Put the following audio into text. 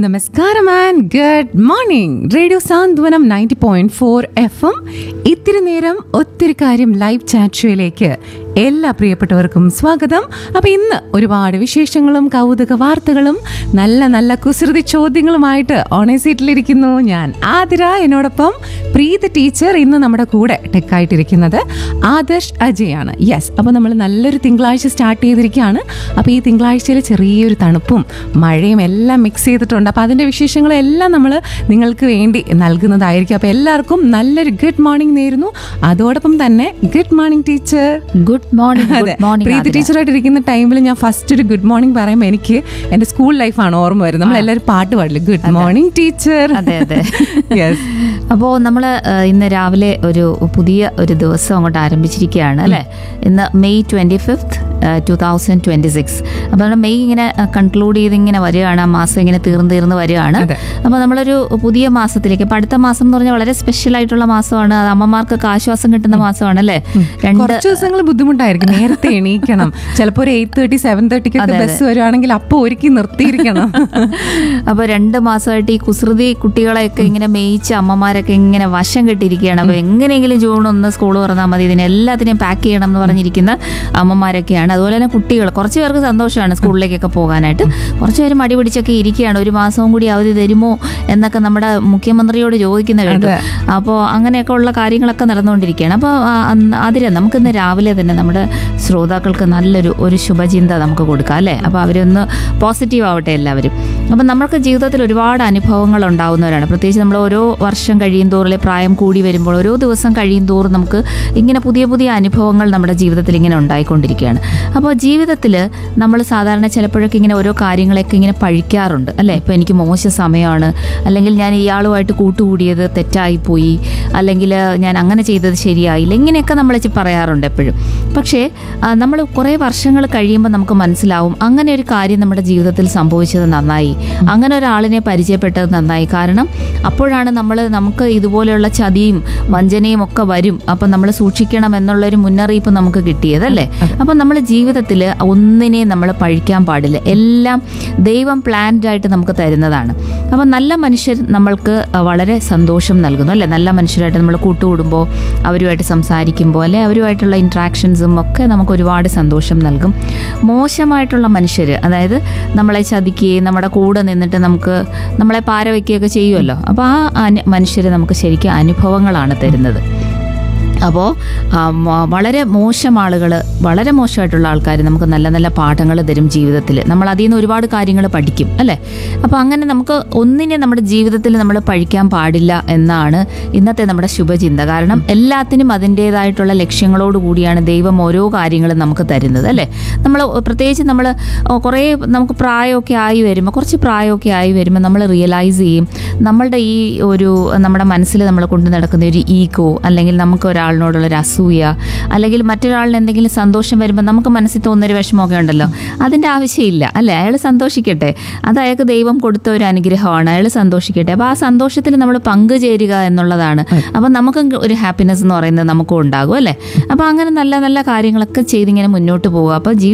നമസ്കാരം and good morning radio Santhwanam ninety point four F M ഇത്തിരി നേരം ഒത്തിരി കാര്യം ലൈവ് ചാറ്റ് ഷോയിലേക്ക് എല്ലാ പ്രിയപ്പെട്ടവർക്കും സ്വാഗതം അപ്പൊ ഇന്ന് ഒരുപാട് വിശേഷങ്ങളും കൗതുക വാർത്തകളും നല്ല നല്ല കുസൃതി ചോദ്യങ്ങളുമായിട്ട് ഓണേ സീറ്റിലിരിക്കുന്നു ഞാൻ ആതിര എന്നോടൊപ്പം പ്രീത ടീച്ചർ ഇന്ന് നമ്മുടെ കൂടെ ടെക്കായിട്ടിരിക്കുന്നത് ആദർശ് അജയാണ് യെസ് അപ്പോൾ നമ്മൾ നല്ലൊരു തിങ്കളാഴ്ച സ്റ്റാർട്ട് ചെയ്തിരിക്കുകയാണ് അപ്പോൾ ഈ തിങ്കളാഴ്ചയിൽ ചെറിയൊരു തണുപ്പും മഴയും എല്ലാം മിക്സ് ചെയ്തിട്ടുണ്ട് അപ്പോൾ അതിൻ്റെ വിശേഷങ്ങളെല്ലാം നമ്മൾ നിങ്ങൾക്ക് വേണ്ടി നൽകുന്നതായിരിക്കും അപ്പോൾ എല്ലാവർക്കും നല്ലൊരു ഗുഡ് മോർണിംഗ് നേരുന്നു അതോടൊപ്പം തന്നെ good morning teacher good morning അതെ ഗുഡ് മോർണിംഗ് പ്രീതി ടീച്ചറായിട്ട് ഇരിക്കുന്ന ടൈമിൽ ഞാൻ ഫസ്റ്റ് ഒരു ഗുഡ് മോർണിംഗ് പറയുമ്പോൾ എനിക്ക് എൻ്റെ സ്കൂൾ ലൈഫാണ് ഓർമ്മ വരുന്നത് നമ്മൾ എല്ലാവരും പാട്ട് പാടില്ല ഗുഡ് മോർണിംഗ് ടീച്ചർ അതെ അതെ യെസ് അപ്പോൾ നമ്മൾ ഇന്ന് രാവിലെ ഒരു പുതിയ ഒരു ദിവസം അങ്ങോട്ട് ആരംഭിച്ചിരിക്കുകയാണ് അല്ലേ ഇന്ന് May twenty fifth two thousand twenty six അപ്പോൾ നമ്മൾ മെയ് ഇങ്ങനെ കൺക്ലൂഡ് ചെയ്ത് ഇങ്ങനെ വരികയാണ് ആ മാസം ഇങ്ങനെ തീർന്ന് തീർന്ന് വരികയാണ് അതെ. അപ്പോൾ നമ്മളൊരു പുതിയ മാസത്തിലേക്ക് ഇപ്പം അടുത്ത മാസം എന്ന് പറഞ്ഞാൽ വളരെ സ്പെഷ്യൽ ആയിട്ടുള്ള മാസമാണ് അത് അമ്മമാർക്കൊക്കെ ആശ്വാസം കിട്ടുന്ന മാസമാണ് അല്ലേ രണ്ട് കുറച്ച് ദിവസങ്ങൾ ബുദ്ധിമുട്ടായിരിക്കും നേരത്തെ എണീക്കണം ചിലപ്പോൾ ഒരു എയ്റ്റ് തേർട്ടി സെവൻ തേർട്ടിക്കൊക്കെ ബസ് വരുവാണെങ്കിൽ അപ്പോൾ ഒരുക്കി നിർത്തിയിരിക്കണം അപ്പോൾ രണ്ട് മാസമായിട്ട് ഈ കുസൃതി കുട്ടികളെയൊക്കെ ഇങ്ങനെ മേയിച്ച് അമ്മമാരൊക്കെ ഇങ്ങനെ വശം കെട്ടിയിരിക്കുകയാണ് അപ്പോൾ എങ്ങനെയെങ്കിലും ജൂൺ ഒന്ന് സ്കൂൾ തുറന്നാൽ മതി ഇതിനെ എല്ലാത്തിനെയും പാക്ക് ചെയ്യണം എന്ന് പറഞ്ഞിരിക്കുന്ന അമ്മമാരൊക്കെയാണ് അതുപോലെ തന്നെ കുട്ടികൾ കുറച്ച് പേർക്ക് സന്തോഷമാണ് സ്കൂളിലേക്കൊക്കെ പോകാനായിട്ട് കുറച്ച് പേര് മടി പിടിച്ചൊക്കെ ഇരിക്കുകയാണ് ഒരു മാസവും കൂടി അവധി തരുമോ എന്നൊക്കെ നമ്മുടെ മുഖ്യമന്ത്രിയോട് ചോദിക്കുന്ന കേട്ടു അതെ. അപ്പോൾ അങ്ങനെയൊക്കെ ഉള്ള കാര്യങ്ങളൊക്കെ നടന്നുകൊണ്ടിരിക്കുകയാണ് അപ്പോൾ അതിന് നമുക്കിന്ന് രാവിലെ തന്നെ നമ്മുടെ ശ്രോതാക്കൾക്ക് നല്ലൊരു ഒരു ശുഭചിന്ത നമുക്ക് കൊടുക്കാം അല്ലേ അപ്പോൾ അവരൊന്ന് പോസിറ്റീവ് ആവട്ടെ എല്ലാവരും അപ്പം നമ്മൾക്ക് ജീവിതത്തിൽ ഒരുപാട് അനുഭവങ്ങൾ ഉണ്ടാവുന്നവരാണ് പ്രത്യേകിച്ച് നമ്മൾ ഓരോ വർഷം കഴിയും തോറും അല്ലെങ്കിൽ പ്രായം കൂടി വരുമ്പോൾ ഓരോ ദിവസം കഴിയും തോറും നമുക്ക് ഇങ്ങനെ പുതിയ പുതിയ അനുഭവങ്ങൾ നമ്മുടെ ജീവിതത്തിൽ ഇങ്ങനെ ഉണ്ടായിക്കൊണ്ടിരിക്കുകയാണ് അപ്പോൾ ജീവിതത്തിൽ നമ്മൾ സാധാരണ ചിലപ്പോഴൊക്കെ ഇങ്ങനെ ഓരോ കാര്യങ്ങളൊക്കെ ഇങ്ങനെ പഴിക്കാറുണ്ട് അല്ലേ ഇപ്പോൾ എനിക്ക് മോശം സമയമാണ് അല്ലെങ്കിൽ ഞാൻ ഇയാളുമായിട്ട് കൂട്ടുകൂടിയത് തെറ്റായിപ്പോയി അല്ലെങ്കിൽ ഞാൻ അങ്ങനെ ചെയ്തത് ശരിയായില്ല ഇങ്ങനെയൊക്കെ നമ്മൾ ചി- പറയാറുണ്ട് എപ്പോഴും പക്ഷേ നമ്മൾ കുറേ വർഷങ്ങൾ കഴിയുമ്പോൾ നമുക്ക് മനസ്സിലാവും അങ്ങനെ ഒരു കാര്യം നമ്മുടെ ജീവിതത്തിൽ സംഭവിച്ചത് നന്നായി അങ്ങനെ ഒരാളിനെ പരിചയപ്പെട്ടത് നന്നായി കാരണം അപ്പോഴാണ് നമ്മൾ നമുക്ക് ഇതുപോലെയുള്ള ചതിയും വഞ്ചനയും ഒക്കെ വരും അപ്പം നമ്മൾ സൂക്ഷിക്കണം എന്നുള്ളൊരു മുന്നറിയിപ്പ് നമുക്ക് കിട്ടിയതല്ലേ അപ്പം നമ്മൾ ജീവിതത്തിൽ ഒന്നിനെയും നമ്മൾ പഴിക്കാൻ പാടില്ല എല്ലാം ദൈവം പ്ലാൻഡ് ആയിട്ട് നമുക്ക് തരുന്നതാണ് അപ്പം നല്ല മനുഷ്യർ നമ്മൾക്ക് വളരെ സന്തോഷം നൽകുന്നു അല്ലേ നല്ല മനുഷ്യരായിട്ട് നമ്മൾ കൂട്ടുകൂടുമ്പോൾ അവരുമായിട്ട് സംസാരിക്കുമ്പോൾ അല്ലെ അവരുമായിട്ടുള്ള ഇൻട്രാക്ഷൻസും ഒക്കെ നമുക്ക് ഒരുപാട് സന്തോഷം നൽകും മോശമായിട്ടുള്ള മനുഷ്യർ അതായത് നമ്മളെ ചതിക്കുകയും നമ്മുടെ കൂടെ നിന്നിട്ട് നമുക്ക് നമ്മളെ പാര വയ്ക്കുകയൊക്കെ ചെയ്യുമല്ലോ അപ്പോൾ ആ മനുഷ്യർ നമുക്ക് ശരിക്കും അനുഭവങ്ങളാണ് തരുന്നത് അപ്പോൾ വളരെ മോശം ആളുകൾ വളരെ മോശമായിട്ടുള്ള ആൾക്കാർ നമുക്ക് നല്ല നല്ല പാഠങ്ങൾ തരും ജീവിതത്തിൽ നമ്മൾ അതിൽ നിന്ന് ഒരുപാട് കാര്യങ്ങൾ പഠിക്കും അല്ലേ അപ്പോൾ അങ്ങനെ നമുക്ക് ഒന്നിനെ നമ്മുടെ ജീവിതത്തിൽ നമ്മൾ പഴിക്കാൻ പാടില്ല എന്നാണ് ഇന്നത്തെ നമ്മുടെ ശുഭചിന്ത കാരണം എല്ലാത്തിനും അതിൻ്റേതായിട്ടുള്ള ലക്ഷ്യങ്ങളോട് കൂടിയാണ് ദൈവം ഓരോ കാര്യങ്ങളും നമുക്ക് തരുന്നത് അല്ലേ നമ്മൾ പ്രത്യേകിച്ച് നമ്മൾ കുറേ നമുക്ക് പ്രായമൊക്കെ ആയി വരുമ്പോൾ കുറച്ച് പ്രായമൊക്കെ ആയി വരുമ്പോൾ നമ്മൾ റിയലൈസ് ചെയ്യും നമ്മളുടെ ഈ ഒരു നമ്മുടെ മനസ്സിൽ നമ്മൾ കൊണ്ടു നടക്കുന്ന ഒരു ഈഗോ അല്ലെങ്കിൽ നമുക്ക് ഒരാളിനോടുള്ള ഒരു അസൂയ അല്ലെങ്കിൽ മറ്റൊരാളിന് എന്തെങ്കിലും സന്തോഷം വരുമ്പോൾ നമുക്ക് മനസ്സിൽ തോന്നുന്നൊരു വിഷമമൊക്കെ ഉണ്ടല്ലോ അതിൻ്റെ ആവശ്യമില്ല അല്ലേ അയാൾ സന്തോഷിക്കട്ടെ അത് അയാൾക്ക് ദൈവം കൊടുത്ത ഒരു അനുഗ്രഹമാണ് അയാൾ സന്തോഷിക്കട്ടെ അപ്പോൾ ആ സന്തോഷത്തിൽ നമ്മൾ പങ്കുചേരുക എന്നുള്ളതാണ് അപ്പം നമുക്ക് ഒരു ഹാപ്പിനെസ് എന്ന് പറയുന്നത് നമുക്കും ഉണ്ടാകും അല്ലേ അപ്പോൾ അങ്ങനെ നല്ല നല്ല കാര്യങ്ങളൊക്കെ ചെയ്തിങ്ങനെ മുന്നോട്ട് പോകുക അപ്പോൾ ജീവിതം